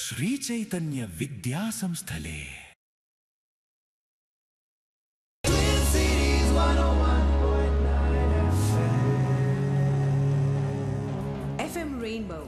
శ్రీచైతన్య విద్యా సంస్థలే FM Rainbow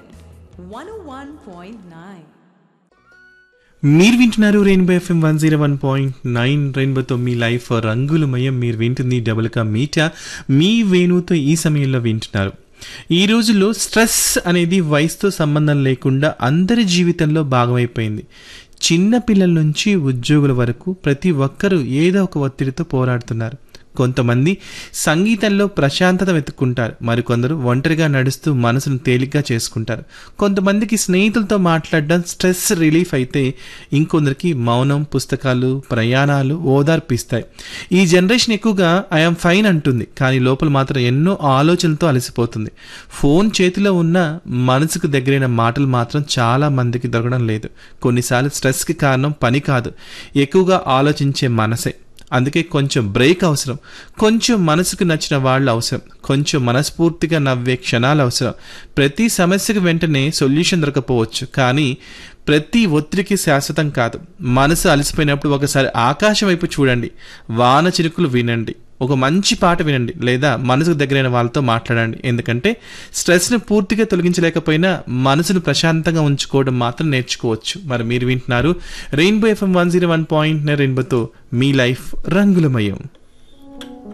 101.9. మీరు వింటున్నారు Rainbow FM one zero one point nine రెయిన్బోతో మీ లైఫ్ రంగులమయం మీరు వింటుంది డబుల్ కా మీటా మీ వేణుతో ఈ సమయంలో వింటున్నారు ఈ రోజుల్లో స్ట్రెస్ అనేది వయసుతో సంబంధం లేకుండా అందరి జీవితంలో భాగమైపోయింది చిన్న పిల్లల నుంచి ఉద్యోగుల వరకు ప్రతి ఒక్కరూ ఏదో ఒక ఒత్తిడితో పోరాడుతున్నారు కొంతమంది సంగీతంలో ప్రశాంతత వెతుక్కుంటారు మరికొందరు ఒంటరిగా నడుస్తూ మనసును తేలిగ్గా చేసుకుంటారు కొంతమందికి స్నేహితులతో మాట్లాడడం స్ట్రెస్ రిలీఫ్ అయితే ఇంకొందరికి మౌనం పుస్తకాలు ప్రయాణాలు ఓదార్పిస్తాయి ఈ జనరేషన్ ఎక్కువగా ఐఎమ్ ఫైన్ అంటుంది కానీ లోపల మాత్రం ఎన్నో ఆలోచనలతో అలసిపోతుంది ఫోన్ చేతిలో ఉన్న మనసుకు దగ్గరైన మాటలు మాత్రం చాలా మందికి దొరకడం లేదు కొన్నిసార్లు స్ట్రెస్కి కారణం పని కాదు ఎక్కువగా ఆలోచించే మనసే అందుకే కొంచెం బ్రేక్ అవసరం కొంచెం మనసుకు నచ్చిన వాళ్ళు అవసరం కొంచెం మనస్ఫూర్తిగా నవ్వే క్షణాలు అవసరం ప్రతి సమస్యకు వెంటనే సొల్యూషన్ దొరకపోవచ్చు కానీ ప్రతి ఒత్తిడికి శాశ్వతం కాదు మనసు అలసిపోయినప్పుడు ఒకసారి ఆకాశం వైపు చూడండి వాన చిరుకులు వినండి ఒక మంచి పాట వినండి లేదా మనసుకు దగ్గరైన వాళ్ళతో మాట్లాడండి ఎందుకంటే స్ట్రెస్ను పూర్తిగా తొలగించలేకపోయినా మనసును ప్రశాంతంగా ఉంచుకోవడం మాత్రం నేర్చుకోవచ్చు మరి మీరు వింటున్నారు Rainbow FM one zero one point రెయిన్బోతో మీ లైఫ్ రంగులమయం